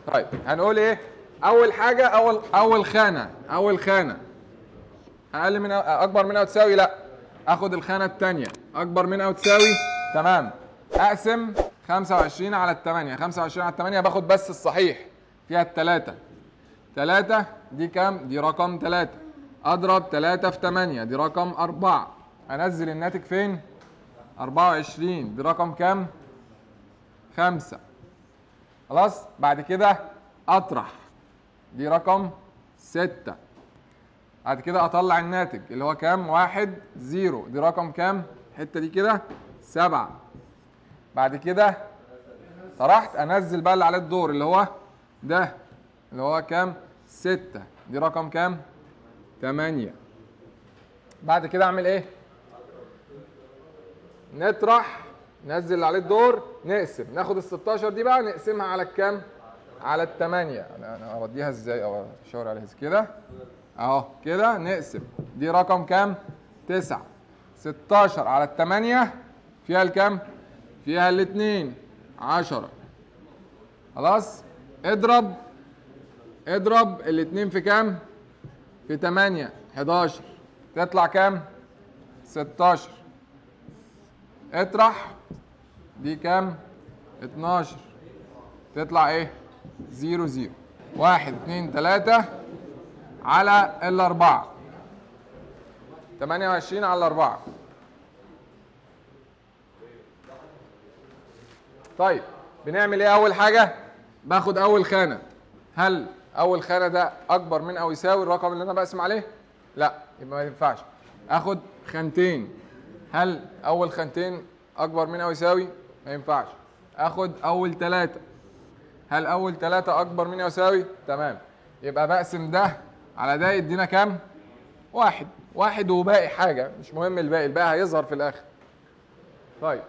طيب هنقول ايه اول حاجه اول اول خانه اول خانه اقل من أو اكبر من او تساوي لا اخد الخانه الثانيه اكبر من او تساوي تمام اقسم 25 على الثمانية 25 على الثمانية باخد بس الصحيح فيها الثلاثة ثلاثة دي كام؟ دي رقم ثلاثة اضرب ثلاثة في 8 دي رقم أربعة انزل الناتج فين؟ 24 دي رقم كام؟ خمسة خلاص بعد كده اطرح دي رقم ستة بعد كده اطلع الناتج اللي هو كام واحد زيرو دي رقم كام الحته دي كده سبعة بعد كده طرحت انزل بقى اللي عليه الدور اللي هو ده اللي هو كام ستة دي رقم كام تمانية بعد كده اعمل ايه نطرح ننزل اللي عليه الدور نقسم ناخد ال 16 دي بقى نقسمها على الكام على الثمانية انا انا اوديها ازاي او اشاور عليها إزاي؟ كده اهو كده نقسم دي رقم كام 9 16 على الثمانية فيها الكام فيها الاثنين 10 خلاص اضرب اضرب الاثنين في كام في 8 11 تطلع كام 16 اطرح دي كام 12 تطلع ايه زيرو زيرو واحد اتنين تلاتة على الأربعة تمانية وعشرين على الأربعة طيب بنعمل ايه أول حاجة باخد أول خانة هل أول خانة ده أكبر من أو يساوي الرقم اللي أنا بقسم عليه؟ لا يبقى ما ينفعش آخد خانتين هل أول خانتين أكبر من أو يساوي؟ ما ينفعش آخد أول ثلاثة هل اول ثلاثة اكبر من أو يساوي تمام يبقى بقسم ده على ده يدينا كام واحد واحد وباقي حاجة مش مهم الباقي الباقي هيظهر في الاخر طيب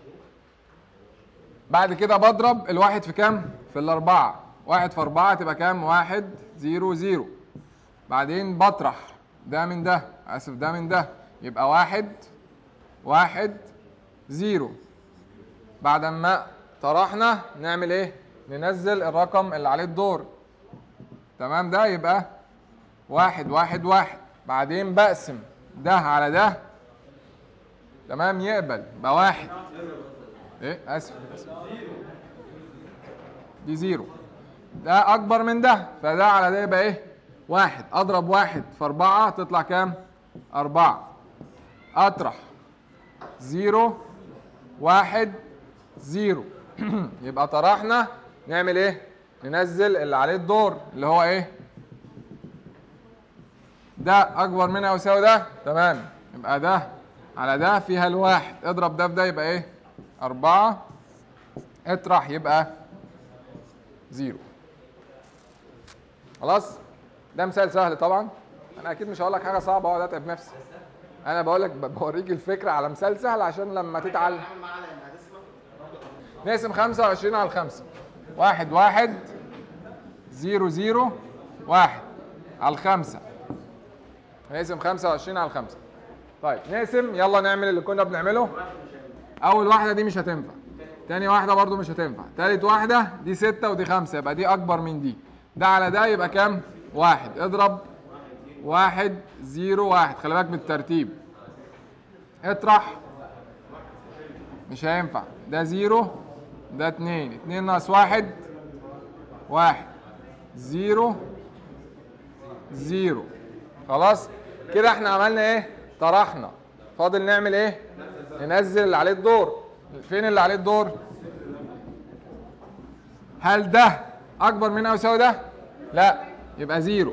بعد كده بضرب الواحد في كام في الاربعة واحد في اربعة تبقى كام واحد زيرو زيرو بعدين بطرح ده من ده اسف ده من ده يبقى واحد واحد زيرو بعد ما طرحنا نعمل ايه ننزل الرقم اللي عليه الدور تمام ده يبقى واحد واحد واحد بعدين بقسم ده على ده تمام يقبل يبقى واحد ايه اسف اسف دي زيرو ده اكبر من ده فده على ده يبقى ايه واحد اضرب واحد في اربعة تطلع كام اربعة اطرح زيرو واحد زيرو يبقى طرحنا نعمل ايه ننزل اللي عليه الدور اللي هو ايه ده اكبر من او يساوي ده تمام يبقى ده على ده فيها الواحد اضرب ده في ده يبقى ايه أربعة اطرح يبقى زيرو خلاص ده مثال سهل طبعا انا اكيد مش هقول لك حاجه صعبه واقعد اتعب نفسي انا بقول لك بوريك الفكره على مثال سهل عشان لما تتعلم نقسم 25 على الخمسة واحد واحد زيرو زيرو واحد على الخمسة نقسم 25 على الخمسة طيب نقسم يلا نعمل اللي كنا بنعمله أول واحدة دي مش هتنفع تاني واحدة برضو مش هتنفع تالت واحدة دي ستة ودي خمسة يبقى دي أكبر من دي ده على ده يبقى كام؟ واحد اضرب واحد زيرو واحد خلي بالك بالترتيب اطرح مش هينفع ده زيرو ده اتنين اتنين ناقص واحد واحد زيرو زيرو خلاص كده احنا عملنا ايه طرحنا فاضل نعمل ايه ننزل اللي عليه الدور فين اللي عليه الدور هل ده اكبر من او يساوي ده لا يبقى زيرو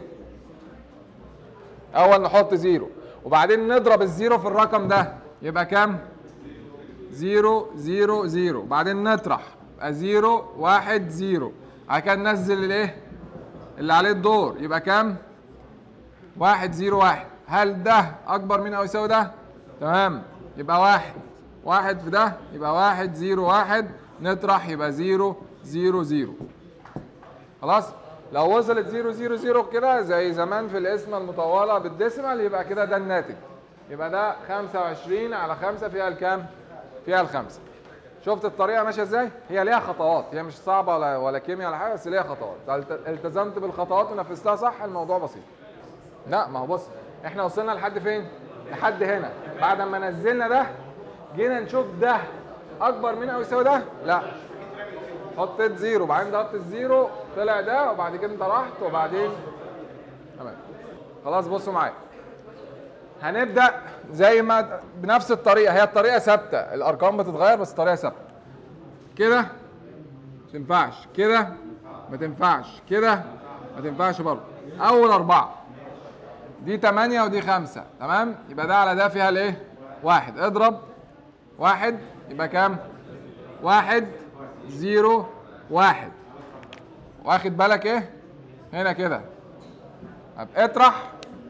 اول نحط زيرو وبعدين نضرب الزيرو في الرقم ده يبقى كام زيرو زيرو زيرو بعدين نطرح يبقى زيرو واحد زيرو بعد كده ننزل الايه اللي عليه الدور يبقى كام واحد زيرو واحد هل ده اكبر من او يساوي ده تمام يبقى واحد واحد في ده يبقى واحد زيرو واحد نطرح يبقى زيرو زيرو زيرو خلاص لو وصلت زيرو زيرو زيرو كده زي زمان في القسمة المطولة بالديسيمال يبقى كده ده الناتج يبقى ده 25 على 5 فيها الكام؟ فيها الخمسة شفت الطريقه ماشيه ازاي هي ليها خطوات هي مش صعبه ولا ولا كيمياء ولا حاجه بس ليها خطوات الت- التزمت بالخطوات ونفذتها صح الموضوع بسيط لا ما هو بص احنا وصلنا لحد فين لحد هنا بعد ما نزلنا ده جينا نشوف ده اكبر من او يساوي ده لا حطيت زيرو وبعدين ضغطت الزيرو طلع ده وبعد كده انت رحت وبعدين تمام خلاص بصوا معايا هنبدا زي ما بنفس الطريقه هي الطريقه ثابته الارقام بتتغير بس الطريقه ثابته كده ما تنفعش كده ما تنفعش كده ما تنفعش برضه اول اربعه دي 8 ودي 5 تمام يبقى ده على ده فيها الايه واحد اضرب واحد يبقى كام واحد زيرو واحد واخد بالك ايه هنا كده طب اطرح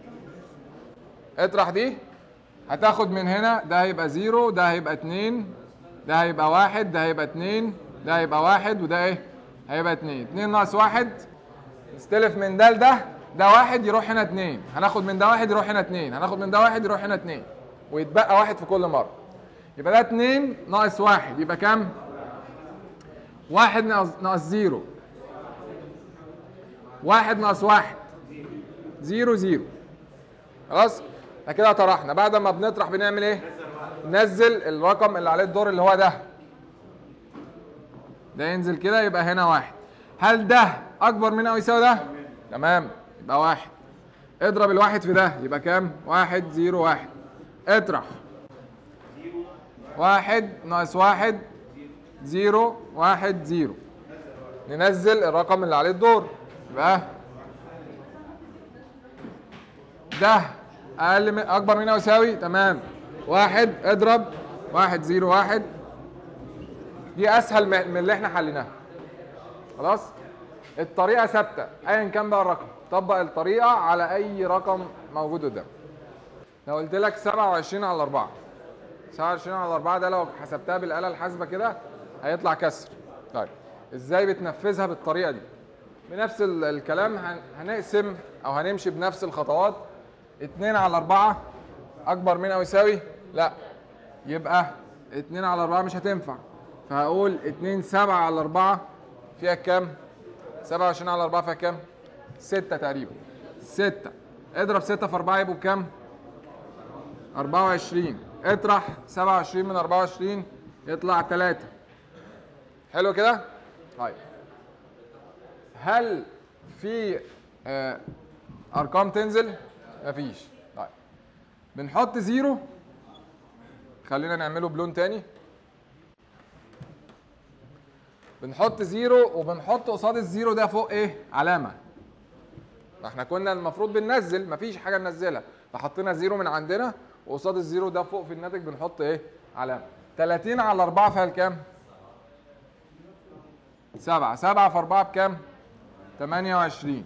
اطرح دي هتاخد من هنا ده هيبقى زيرو ده هيبقى اتنين ده هيبقى واحد ده هيبقى اتنين ده هيبقى واحد وده ايه هيبقى اتنين اتنين ناقص واحد نستلف من ده لده ده واحد يروح هنا اتنين هناخد من ده واحد يروح هنا اتنين هناخد من ده واحد يروح هنا اتنين ويتبقى واحد في كل مرة يبقى ده اتنين ناقص واحد يبقى كام؟ واحد ناقص ناقص زيرو واحد ناقص واحد زيرو زيرو خلاص احنا كده طرحنا بعد ما بنطرح بنعمل ايه ننزل الرقم اللي عليه الدور اللي هو ده ده ينزل كده يبقى هنا واحد هل ده اكبر من او يساوي ده تمام يبقى واحد اضرب الواحد في ده يبقى كام واحد زيرو واحد اطرح واحد ناقص واحد زيرو واحد زيرو ننزل الرقم اللي عليه الدور يبقى ده اقل من اكبر من او يساوي تمام واحد اضرب واحد زيرو واحد دي اسهل من من اللي احنا حليناها خلاص الطريقه ثابته ايا كان بقى الرقم طبق الطريقه على اي رقم موجود قدامك لو قلت لك 27 على 4 27 على 4 ده لو حسبتها بالاله الحاسبه كده هيطلع كسر طيب ازاي بتنفذها بالطريقه دي بنفس ال- الكلام هن- هنقسم او هنمشي بنفس الخطوات 2 على 4 اكبر من او يساوي لا يبقى 2 على 4 مش هتنفع فهقول 2 7 على 4 فيها كام 27 على 4 فيها كام 6 تقريبا 6 اضرب 6 في 4 يبقوا كام 24 اطرح 27 من 24 يطلع 3 حلو كده طيب هل في آه، ارقام تنزل مفيش طيب بنحط زيرو خلينا نعمله بلون تاني بنحط زيرو وبنحط قصاد الزيرو ده فوق ايه علامه احنا كنا المفروض بننزل مفيش حاجه ننزلها فحطينا زيرو من عندنا وقصاد الزيرو ده فوق في الناتج بنحط ايه علامه 30 على 4 فيها الكام 7 7 في 4 بكام 28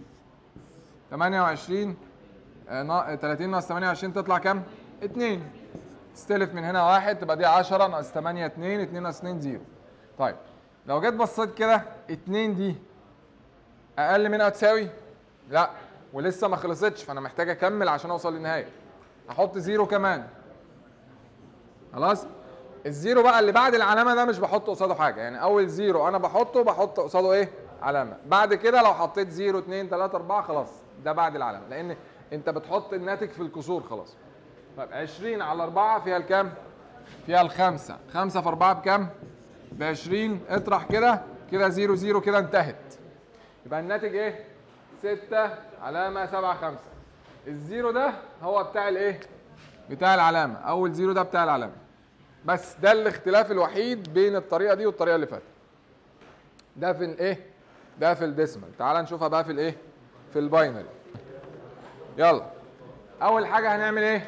28 آه، نا- 30 ناقص 28 تطلع كام 2 تستلف من هنا واحد تبقى دي 10 ناقص 8 2 2 ناقص 2 0 طيب لو جيت بصيت كده 2 دي اقل من او تساوي لا ولسه ما خلصتش فانا محتاج اكمل عشان اوصل للنهايه احط زيرو كمان خلاص الزيرو بقى اللي بعد العلامه ده مش بحط قصاده حاجه يعني اول زيرو انا بحطه بحط قصاده ايه علامه بعد كده لو حطيت زيرو 2 3 4 خلاص ده بعد العلامه لان انت بتحط الناتج في الكسور خلاص طيب 20 على 4 فيها الكام فيها الخمسة خمسة في أربعة بكام؟ ب 20 اطرح كده كده زيرو زيرو كده انتهت يبقى الناتج ايه؟ 6 علامة 7 5 الزيرو ده هو بتاع الايه؟ بتاع العلامة أول زيرو ده بتاع العلامة بس ده الاختلاف الوحيد بين الطريقة دي والطريقة اللي فاتت ده في الايه؟ ده في الديسمال تعال نشوفها بقى في الايه؟ في الباينري يلا أول حاجة هنعمل ايه؟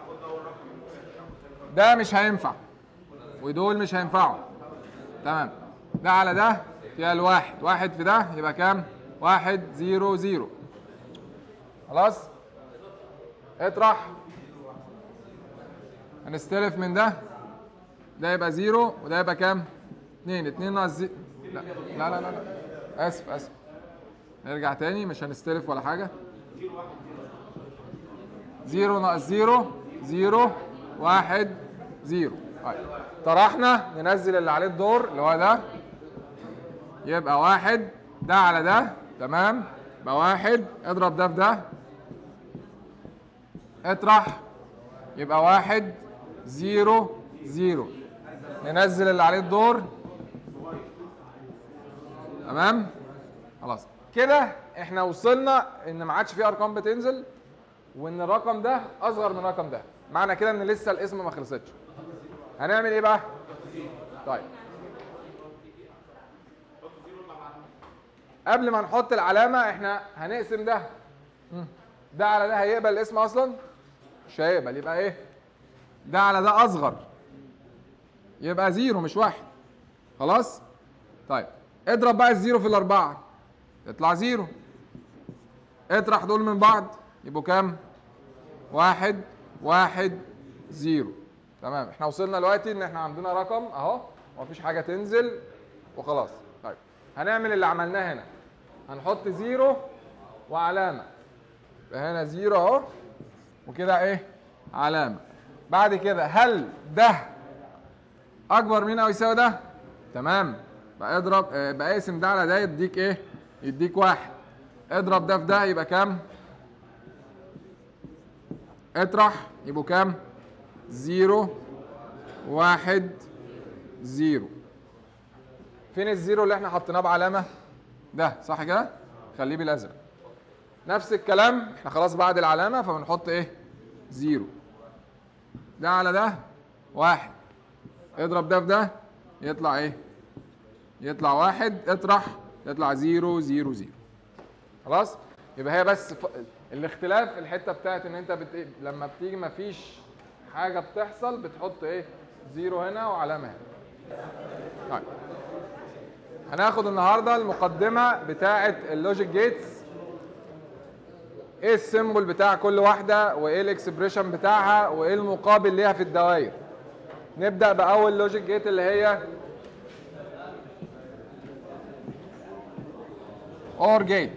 ده مش هينفع ودول مش هينفعوا تمام ده على ده فيها الواحد واحد في ده يبقى كام واحد زيرو زيرو خلاص اطرح هنستلف من ده ده يبقى زيرو وده يبقى كام اتنين اتنين ناقص زي... لا لا لا لا, لا. اسف اسف نرجع تاني مش هنستلف ولا حاجه زيرو ناقص زيرو زيرو واحد زيرو طيب. طرحنا ننزل اللي عليه الدور اللي هو ده يبقى واحد ده على ده تمام يبقى واحد اضرب ده في ده اطرح يبقى واحد زيرو زيرو ننزل اللي عليه الدور تمام خلاص كده احنا وصلنا ان ما عادش في ارقام بتنزل وان الرقم ده اصغر من الرقم ده معنى كده ان لسه الاسم ما خلصتش هنعمل ايه بقى طيب قبل ما نحط العلامه احنا هنقسم ده مم. ده على ده هيقبل الاسم اصلا مش هيقبل يبقى ايه ده على ده اصغر يبقى زيرو مش واحد خلاص طيب اضرب بقى الزيرو في الاربعه يطلع زيرو اطرح دول من بعض يبقوا كام واحد واحد زيرو تمام احنا وصلنا دلوقتي ان احنا عندنا رقم اهو ومفيش حاجه تنزل وخلاص طيب هنعمل اللي عملناه هنا هنحط زيرو وعلامه يبقى هنا زيرو اهو وكده ايه علامه بعد كده هل ده اكبر من او يساوي ده تمام بقى اضرب آه، بقى اقسم ده على ده يديك ايه يديك واحد اضرب ده في ده يبقى كام اطرح يبقوا كام زيرو واحد زيرو فين الزيرو اللي احنا حطيناه بعلامه ده صح كده خليه بالازرق نفس الكلام احنا خلاص بعد العلامه فبنحط ايه زيرو ده على ده واحد اضرب ده في ده يطلع ايه يطلع واحد اطرح يطلع زيرو زيرو زيرو خلاص يبقى هي بس ف... الاختلاف الحته بتاعت ان انت بت... لما بتيجي مفيش حاجه بتحصل بتحط ايه زيرو هنا وعلامه هنا طيب هناخد النهارده المقدمه بتاعه اللوجيك جيتس ايه السيمبل بتاع كل واحده وايه الاكسبريشن بتاعها وايه المقابل ليها في الدوائر نبدا باول لوجيك جيت اللي هي اور جيت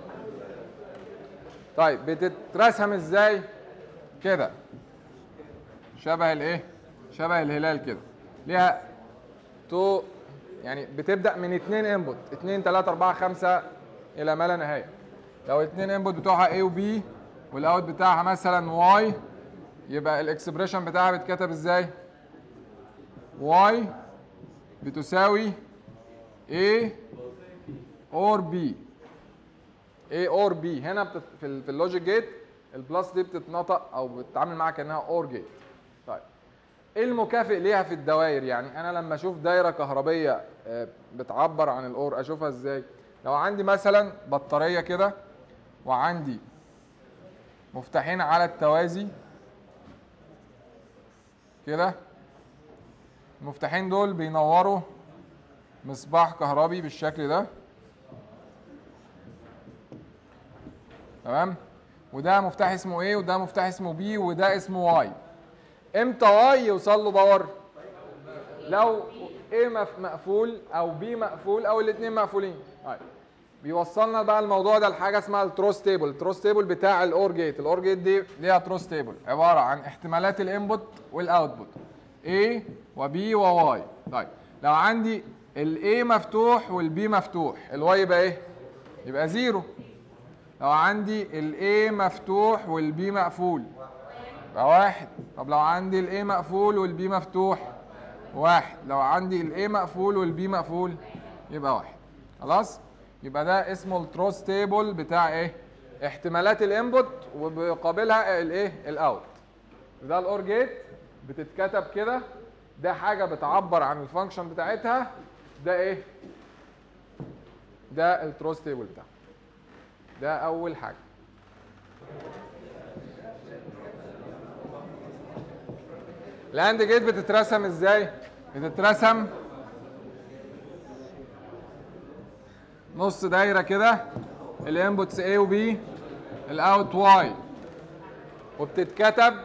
طيب بتترسم ازاي كده شبه الايه شبه الهلال كده ليها تو يعني بتبدا من اتنين انبوت اتنين تلاته اربعه خمسه الى ما لا نهايه لو اتنين انبوت بتوعها A و B والاوت بتاعها مثلا Y يبقى الاكسبريشن بتاعها بيتكتب ازاي Y بتساوي A اور B A اور B هنا بتت... في, ال... في اللوجيك جيت البلس دي بتتنطق او بتتعامل معاها كانها اور جيت طيب ايه المكافئ ليها في الدوائر يعني انا لما اشوف دايره كهربيه آه، بتعبر عن الاور اشوفها ازاي لو عندي مثلا بطاريه كده وعندي مفتاحين على التوازي كده المفتاحين دول بينوروا مصباح كهربي بالشكل ده تمام وده مفتاح اسمه ايه وده مفتاح اسمه بي وده اسمه واي امتى واي يوصل له باور لو ايه مف- مقفول او بي مقفول او الاثنين مقفولين طيب بيوصلنا بقى الموضوع ده لحاجه اسمها التروس تيبل التروس تيبل بتاع الاور جيت الاور جيت دي ليها تروس تيبل عباره عن احتمالات الانبوت والاوتبوت A وبي وواي طيب لو عندي الاي مفتوح والبي مفتوح الواي يبقى ايه يبقى زيرو لو عندي الاي مفتوح والبي مقفول يبقى واحد طب لو عندي الاي مقفول والبي مفتوح واحد لو عندي الاي مقفول والبي مقفول يبقى واحد خلاص يبقى ده اسمه التروس تيبل بتاع ايه احتمالات الانبوت وبيقابلها الايه الاوت ده الاور جيت بتتكتب كده ده حاجه بتعبر عن الفانكشن بتاعتها ده ايه ده التروس تيبل بتاعها ده اول حاجه الاند جيت بتترسم ازاي بتترسم نص دايره كده الانبوتس A و B الاوت Y وبتتكتب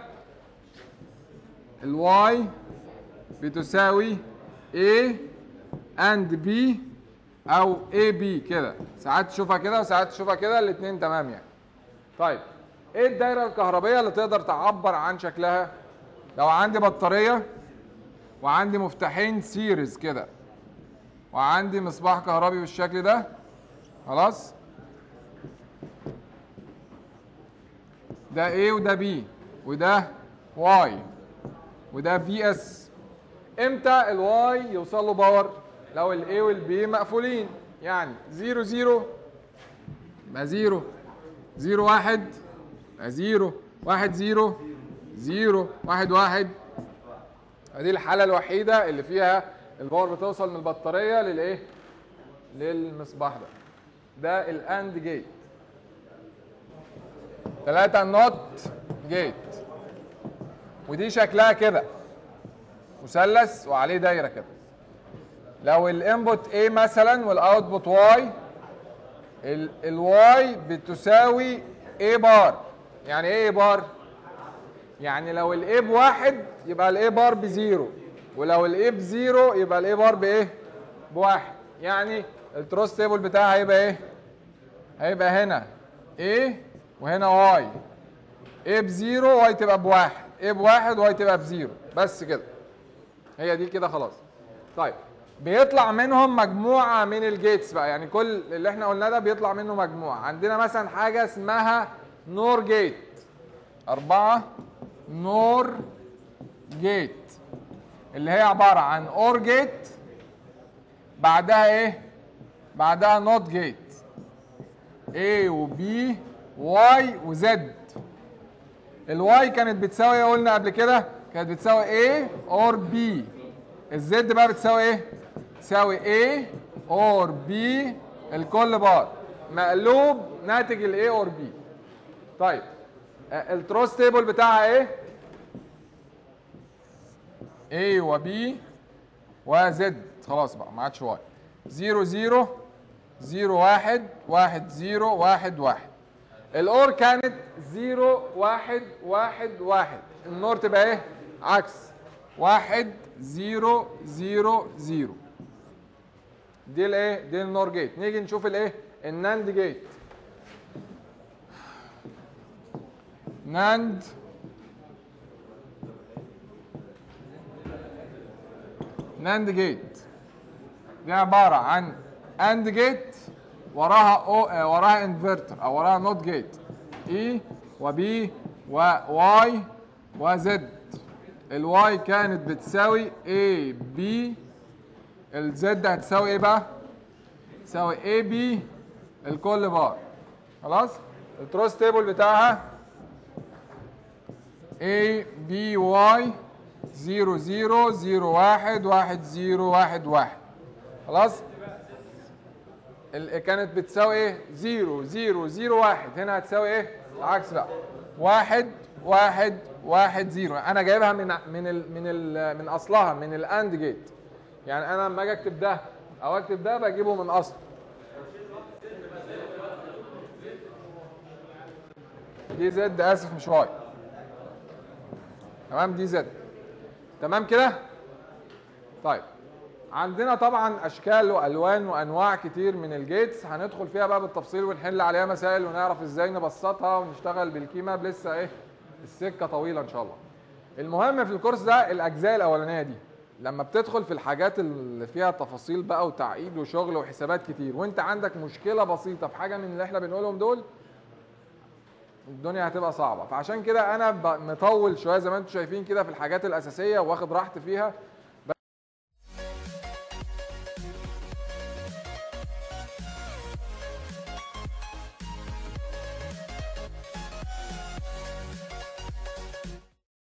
الواي بتساوي A and B او AB كده ساعات تشوفها كده وساعات تشوفها كده الاثنين تمام يعني طيب ايه الدايره الكهربيه اللي تقدر تعبر عن شكلها لو عندي بطاريه وعندي مفتاحين سيريز كده وعندي مصباح كهربي بالشكل ده خلاص ده A وده B وده Y وده في اس امتى الواي يوصل له باور لو الاي والبي مقفولين يعني 0 0 يبقى 0 0 1 يبقى 0 1 0 0 1 1 دي الحالة الوحيدة اللي فيها الباور بتوصل من البطارية للايه؟ للمصباح ده. ده الاند جيت. ثلاثة نوت جيت. ودي شكلها كده. مثلث وعليه دايرة كده. لو الانبوت A مثلا والاوتبوت Y الواي بتساوي A بار. يعني ايه A بار؟ يعني لو الاي بواحد يبقى الاي بار بزيرو ولو الاي بزيرو يبقى الاي بار بايه؟ بواحد يعني التروس تيبل بتاعها هيبقى ايه؟ هيبقى هنا ايه وهنا واي ايه بزيرو واي تبقى بواحد ايه بواحد واي تبقى بزيرو بس كده هي دي كده خلاص طيب بيطلع منهم مجموعة من الجيتس بقى يعني كل اللي احنا قلناه ده بيطلع منه مجموعة عندنا مثلا حاجة اسمها نور جيت أربعة نور جيت اللي هي عبارة عن اور جيت بعدها ايه؟ بعدها نوت جيت A و B Y و Z الواي كانت بتساوي ايه قلنا قبل كده؟ كانت بتساوي A اور B الزد بقى بتساوي ايه؟ تساوي A اور B الكل بار مقلوب ناتج ال A اور B طيب التروس تيبل بتاعها ايه؟ A و B و Z خلاص بقى ما عادش واي 0 0 0 1 1 0 1 1 الاور كانت 0 1 1 1 النور تبقى ايه؟ عكس 1 0 0 0 دي الايه؟ دي النور جيت نيجي نشوف الايه؟ الناند جيت ناند ناند جيت دي عبارة عن اند جيت وراها او آه، وراها انفرتر او وراها نوت جيت اي وبي وواي وزد الواي كانت بتساوي اي بي الزد هتساوي ايه بقى؟ تساوي اي بي الكل بار خلاص؟ التروس تيبل بتاعها A B Y 0 0 0 1 1 0 1 1 خلاص ال- كانت بتساوي ايه 0 0 0 1 هنا هتساوي ايه العكس بقى 1 1 1 0 انا جايبها من من ال من ال من اصلها من الاند جيت يعني انا لما اجي اكتب ده او اكتب ده بجيبه من اصله دي زد اسف مش واي تمام دي زد تمام كده طيب عندنا طبعا اشكال والوان وانواع كتير من الجيتس هندخل فيها بقى بالتفصيل ونحل عليها مسائل ونعرف ازاي نبسطها ونشتغل بالكيماب لسه ايه السكه طويله ان شاء الله المهم في الكورس ده الاجزاء الاولانيه دي لما بتدخل في الحاجات اللي فيها تفاصيل بقى وتعقيد وشغل وحسابات كتير وانت عندك مشكله بسيطه في حاجه من اللي احنا بنقولهم دول الدنيا هتبقى صعبه فعشان كده انا ب- مطول شويه زي ما انتم شايفين كده في الحاجات الاساسيه واخد راحتي فيها